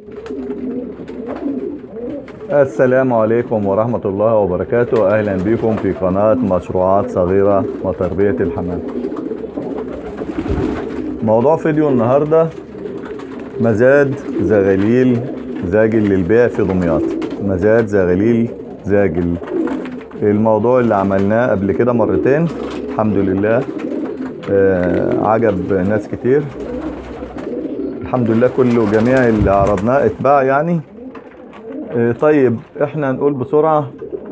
السلام عليكم ورحمة الله وبركاته أهلا بكم في قناة مشروعات صغيرة وتربية الحمام موضوع فيديو النهاردة مزاد زغاليل زاجل للبيع في دمياط مزاد زغاليل زاجل الموضوع اللي عملناه قبل كده مرتين الحمد لله آه عجب ناس كتير الحمد لله كله جميع اللي عرضناه اتباع يعني آه طيب احنا نقول بسرعة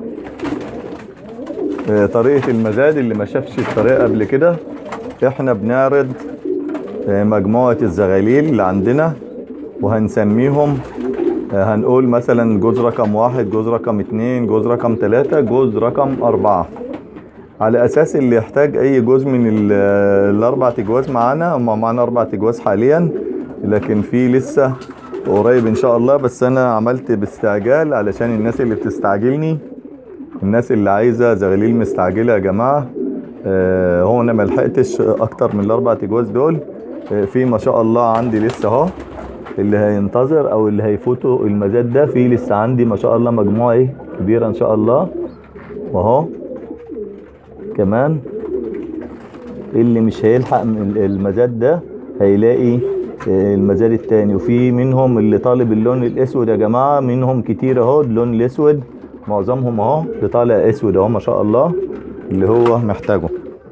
آه طريقة المزاد اللي ما شافش الطريقة قبل كده احنا بنعرض آه مجموعة الزغاليل اللي عندنا وهنسميهم آه هنقول مثلا جوز رقم واحد جوز رقم اتنين جوز رقم تلاتة جوز رقم اربعة على اساس اللي يحتاج اي جوز من ال- الاربع تجواز معانا هم معانا اربع تجواز حاليا لكن في لسه قريب ان شاء الله بس انا عملت باستعجال علشان الناس اللي بتستعجلني الناس اللي عايزه زغاليل مستعجله يا جماعه آه هو انا ملحقتش اكتر من الاربع تجواز دول آه في ما شاء الله عندي لسه اهو اللي هينتظر او اللي هيفوتوا المزاد ده في لسه عندي ما شاء الله مجموعه ايه كبيره ان شاء الله واهو كمان اللي مش هيلحق من المزاد ده هيلاقي آه، المزاد التاني وفي منهم اللي طالب اللون الاسود يا جماعه منهم كتير اهو اللون الاسود معظمهم اهو اللي طالع اسود اهو ما شاء الله اللي هو محتاجه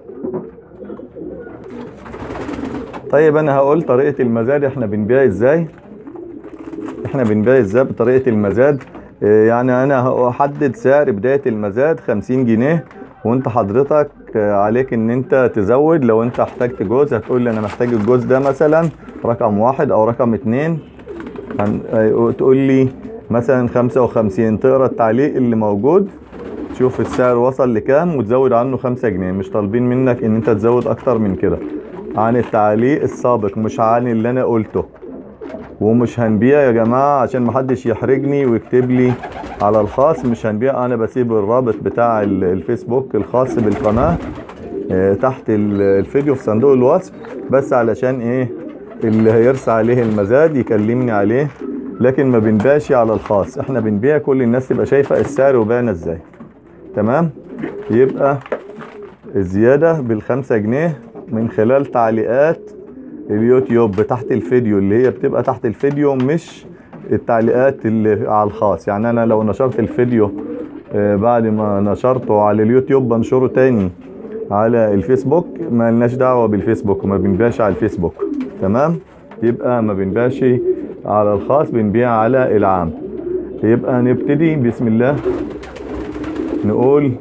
طيب انا هقول طريقه المزاد احنا بنبيع ازاي احنا بنبيع ازاي بطريقه المزاد آه، يعني انا هحدد سعر بدايه المزاد 50 جنيه وانت حضرتك آه، عليك ان انت تزود لو انت احتجت جوز هتقول لي انا محتاج الجوز ده مثلا رقم واحد او رقم اتنين هن- آه، تقول لي مثلا 55 تقرا التعليق اللي موجود تشوف السعر وصل لكام وتزود عنه 5 جنيه مش طالبين منك ان انت تزود اكتر من كده عن التعليق السابق مش عن اللي انا قلته ومش هنبيع يا جماعة عشان محدش يحرجني ويكتب لي على الخاص مش هنبيع انا بسيب الرابط بتاع ال- الفيسبوك الخاص بالقناة آه، تحت ال- الفيديو في صندوق الوصف بس علشان ايه اللي هيرسى عليه المزاد يكلمني عليه لكن ما بنبيعش على الخاص احنا بنبيع كل الناس تبقى شايفة السعر وبيعنا ازاي تمام يبقى الزيادة بالخمسة جنيه من خلال تعليقات اليوتيوب تحت الفيديو اللي هي بتبقى تحت الفيديو مش التعليقات اللي على الخاص يعني انا لو نشرت الفيديو آه، بعد ما نشرته على اليوتيوب بنشره تاني على الفيسبوك ما لناش دعوة بالفيسبوك ما بنبيعش على الفيسبوك تمام يبقى ما بنبيعش على الخاص بنبيع على العام يبقى نبتدي بسم الله نقول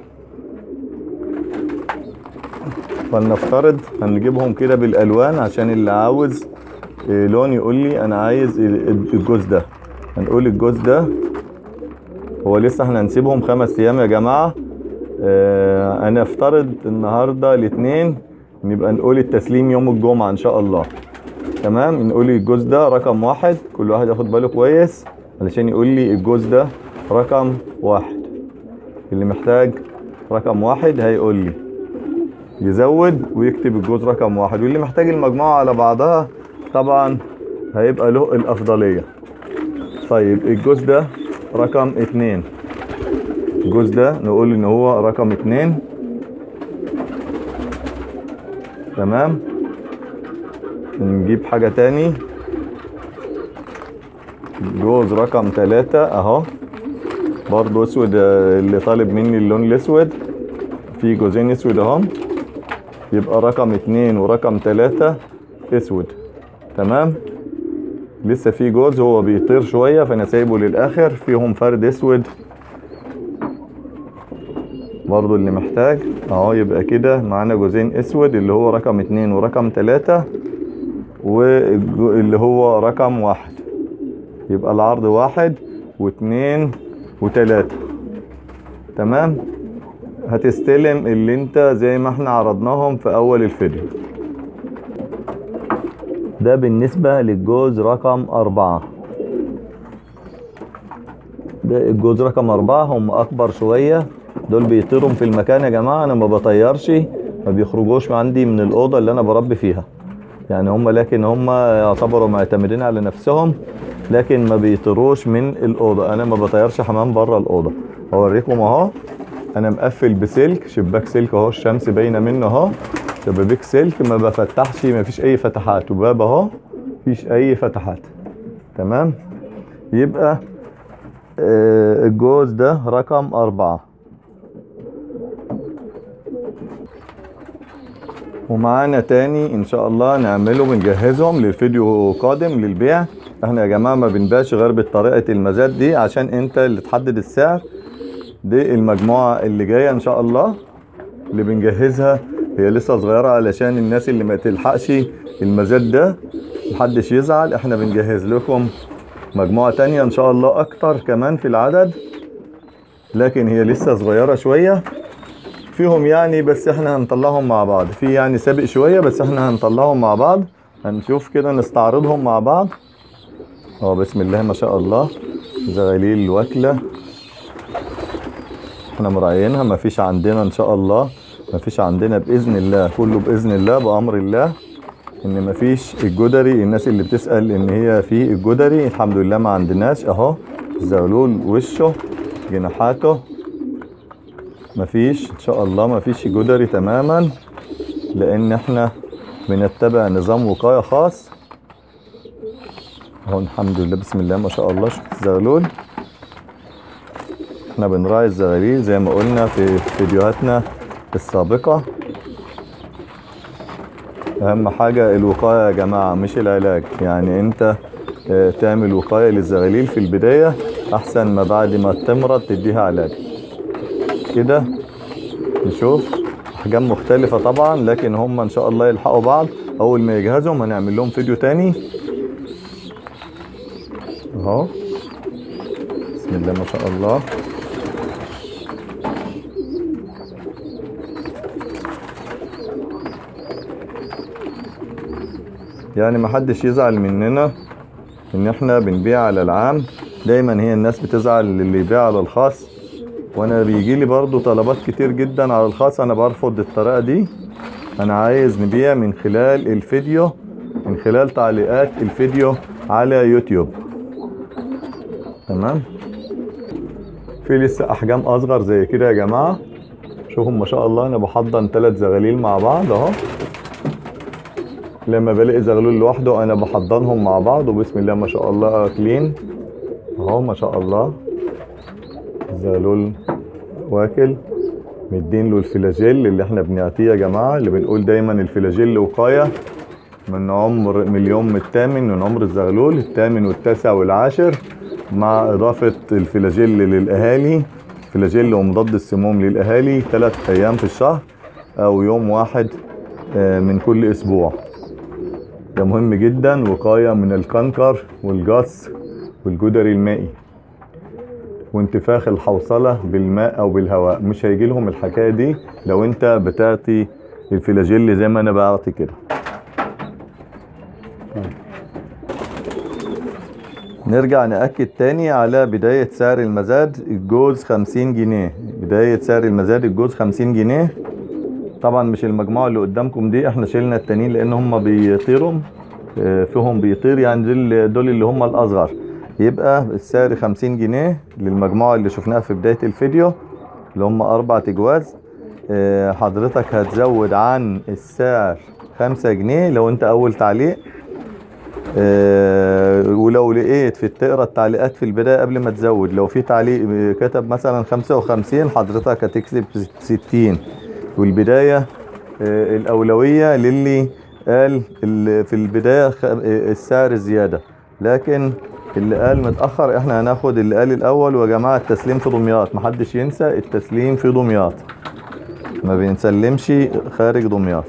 فلنفترض هنجيبهم كده بالالوان عشان اللي عاوز إيه، لون يقول لي انا عايز ال- الجوز ده هنقول الجوز ده هو لسه احنا هنسيبهم خمس ايام يا جماعه اه انا افترض النهارده الاثنين نبقى نقول التسليم يوم الجمعه ان شاء الله تمام نقول الجوز ده رقم واحد كل واحد ياخد باله كويس علشان يقول لي الجوز ده رقم واحد اللي محتاج رقم واحد هيقول لي يزود ويكتب الجوز رقم واحد واللي محتاج المجموعة على بعضها طبعا هيبقى له الأفضلية طيب الجوز ده رقم اتنين الجوز ده نقول ان هو رقم اتنين تمام نجيب حاجة تاني جوز رقم تلاتة اهو برضو اسود آه، اللي طالب مني اللون الاسود في جوزين اسود اهم يبقى رقم اتنين ورقم تلاتة اسود تمام لسه في جوز هو بيطير شوية فانا سايبه للاخر فيهم فرد اسود برضو اللي محتاج اهو يبقى كده معانا جوزين اسود اللي هو رقم اتنين ورقم تلاتة واللي هو رقم واحد يبقى العرض واحد واتنين وتلاتة تمام هتستلم اللي انت زي ما احنا عرضناهم في اول الفيديو ده بالنسبة للجوز رقم أربعة ده الجوز رقم أربعة هم أكبر شوية دول بيطيروا في المكان يا جماعة أنا ما بطيرش ما بيخرجوش عندي من الأوضة اللي أنا بربي فيها يعني هم لكن هم يعتبروا معتمدين على نفسهم لكن ما بيطيروش من الاوضه انا ما بطيرش حمام بره الاوضه اوريكم اهو انا مقفل بسلك شباك سلك اهو الشمس باينه منه اهو شبابيك سلك ما بفتحش ما فيش اي فتحات وباب اهو مفيش اي فتحات تمام يبقى آه، الجوز ده رقم أربعة ومعانا تاني ان شاء الله نعمله بنجهزهم للفيديو قادم للبيع احنا يا جماعة ما بنبيعش غير بطريقة المزاد دي عشان انت اللي تحدد السعر دي المجموعة اللي جاية ان شاء الله اللي بنجهزها هي لسه صغيرة علشان الناس اللي ما تلحقش المزاد ده محدش يزعل احنا بنجهز لكم مجموعة تانية ان شاء الله اكتر كمان في العدد لكن هي لسه صغيرة شوية فيهم يعني بس احنا هنطلعهم مع بعض في يعني سابق شوية بس احنا هنطلعهم مع بعض هنشوف كده نستعرضهم مع بعض اه بسم الله ما شاء الله زغاليل واكلة احنا مراعيينها مفيش عندنا ان شاء الله مفيش عندنا باذن الله كله باذن الله بامر الله ان مفيش الجدري الناس اللي بتسال ان هي في الجدري الحمد لله ما عندناش اهو زغلول وشه جناحاته مفيش ان شاء الله مفيش جدري تماما لان احنا بنتبع نظام وقايه خاص اهو الحمد لله بسم الله ما شاء الله شوف الزغلول احنا بنراعي الزغاليل زي ما قلنا في فيديوهاتنا السابقة اهم حاجة الوقاية يا جماعة مش العلاج يعني انت اه، تعمل وقاية للزغاليل في البداية احسن ما بعد ما تمرض تديها علاج كده نشوف احجام مختلفة طبعا لكن هم ان شاء الله يلحقوا بعض اول ما يجهزهم هنعمل لهم فيديو تاني اهو بسم الله ما شاء الله يعني ما حدش يزعل مننا ان احنا بنبيع على العام دايما هي الناس بتزعل اللي يبيع على الخاص وانا بيجي لي برضو طلبات كتير جدا على الخاص انا برفض الطريقة دي انا عايز نبيع من خلال الفيديو من خلال تعليقات الفيديو على يوتيوب تمام في لسه احجام اصغر زي كده يا جماعة شوفوا ما شاء الله انا بحضن ثلاث زغاليل مع بعض اهو لما بلاقي زغلول لوحده انا بحضنهم مع بعض وبسم الله ما شاء الله اكلين اهو ما شاء الله الزغلول واكل مدين له الفلاجيل اللي احنا بنعطيه يا جماعه اللي بنقول دايما الفلاجيل وقايه من عمر من اليوم الثامن من عمر الزغلول الثامن والتاسع والعاشر مع اضافه الفلاجيل للاهالي فلاجيل ومضاد السموم للاهالي ثلاث ايام في الشهر او يوم واحد آه، من كل اسبوع ده مهم جدا وقاية من الكنكر والجص والجدري المائي وانتفاخ الحوصلة بالماء او بالهواء مش هيجي لهم الحكاية دي لو انت بتعطي الفلاجيل زي ما انا بعطي كده نرجع نأكد تاني على بداية سعر المزاد الجوز خمسين جنيه بداية سعر المزاد الجوز خمسين جنيه طبعا مش المجموعة اللي قدامكم دي احنا شلنا التانيين لان هم بيطيروا اه، فيهم بيطير يعني دول دول اللي هم الاصغر يبقى السعر 50 جنيه للمجموعة اللي شفناها في بداية الفيديو اللي هم اربع تجواز اه، حضرتك هتزود عن السعر 5 جنيه لو انت اول تعليق اه، ولو لقيت في تقرا التعليقات في البدايه قبل ما تزود لو في تعليق اه، كتب مثلا 55 حضرتك هتكسب 60 والبدايه اه، الاولويه للي قال ال- في البدايه خ- اه، السعر زياده لكن اللي قال متاخر احنا هناخد اللي قال الاول ويا جماعه التسليم في دمياط محدش ينسى التسليم في دمياط ما بنسلمش خارج دمياط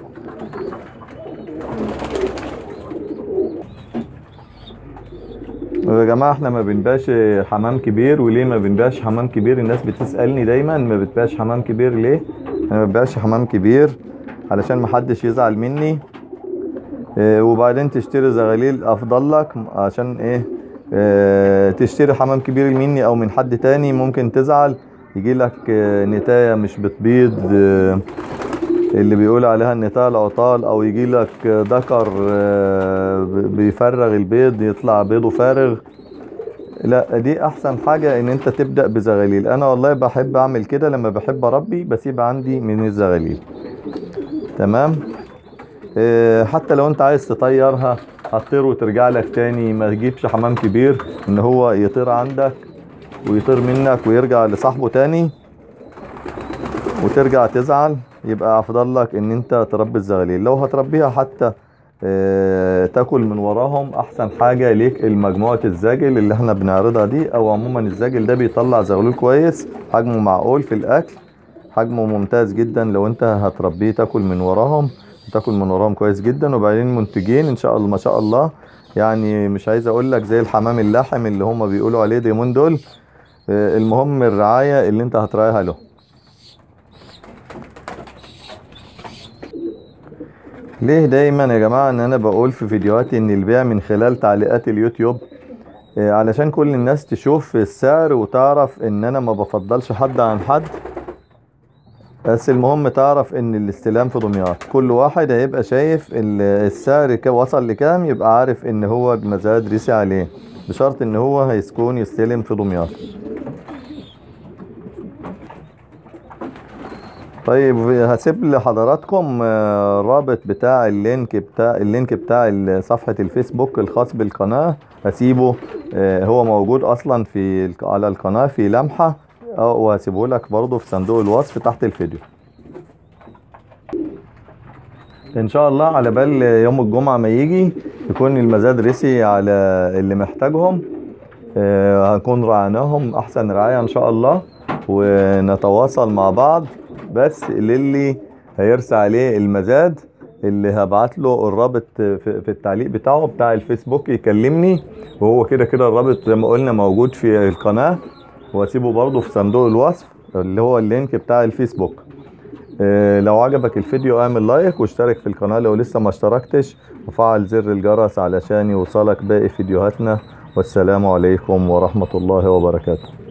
يا جماعة احنا ما بنباش حمام كبير وليه ما بنباش حمام كبير الناس بتسألني دايما ما بتباش حمام كبير ليه انا ما بنباش حمام كبير علشان ما حدش يزعل مني اه وبعدين تشتري زغاليل افضل لك عشان ايه اه تشتري حمام كبير مني او من حد تاني ممكن تزعل يجي لك اه نتاية مش بتبيض اه اللي بيقول عليها النتال عطال او يجي لك ذكر آه، بيفرغ البيض يطلع بيضه فارغ لا دي احسن حاجة ان انت تبدأ بزغاليل انا والله بحب اعمل كده لما بحب اربي بسيب عندي من الزغاليل تمام آه، حتى لو انت عايز تطيرها هتطير وترجع لك تاني ما تجيبش حمام كبير ان هو يطير عندك ويطير منك ويرجع لصاحبه تاني وترجع تزعل يبقى افضل لك ان انت تربي الزغاليل لو هتربيها حتى آه، تاكل من وراهم احسن حاجة ليك المجموعة الزاجل اللي احنا بنعرضها دي او عموما الزاجل ده بيطلع زغلول كويس حجمه معقول في الاكل حجمه ممتاز جدا لو انت هتربيه تاكل من وراهم تاكل من وراهم كويس جدا وبعدين منتجين ان شاء الله ما شاء الله يعني مش عايز اقول لك زي الحمام اللاحم اللي هم بيقولوا عليه ديمون دول آه، المهم الرعاية اللي انت هتراعيها له ليه دايما يا جماعة ان انا بقول في فيديوهاتي ان البيع من خلال تعليقات اليوتيوب آه، علشان كل الناس تشوف السعر وتعرف ان انا ما بفضلش حد عن حد بس المهم تعرف ان الاستلام في دمياط كل واحد هيبقى شايف ال- السعر ك- وصل لكام يبقى عارف ان هو مزاد ريسي عليه بشرط ان هو هيسكن يستلم في دمياط طيب هسيب لحضراتكم آه، الرابط بتاع اللينك بتاع اللينك بتاع ال- صفحة الفيسبوك الخاص بالقناة هسيبه آه، هو موجود اصلا في الق- على القناة في لمحة اه وهسيبه لك برضه في صندوق الوصف تحت الفيديو ان شاء الله على بال يوم الجمعة ما يجي يكون المزاد رسي على اللي محتاجهم آه، هنكون رعاناهم احسن رعاية ان شاء الله ونتواصل مع بعض بس للي هيرسى عليه المزاد اللي هبعت له الرابط في, في التعليق بتاعه بتاع الفيسبوك يكلمني وهو كده كده الرابط زي ما قلنا موجود في القناة واسيبه برضه في صندوق الوصف اللي هو اللينك بتاع الفيسبوك آه، لو عجبك الفيديو اعمل لايك واشترك في القناة لو لسه ما اشتركتش وفعل زر الجرس علشان يوصلك باقي فيديوهاتنا والسلام عليكم ورحمة الله وبركاته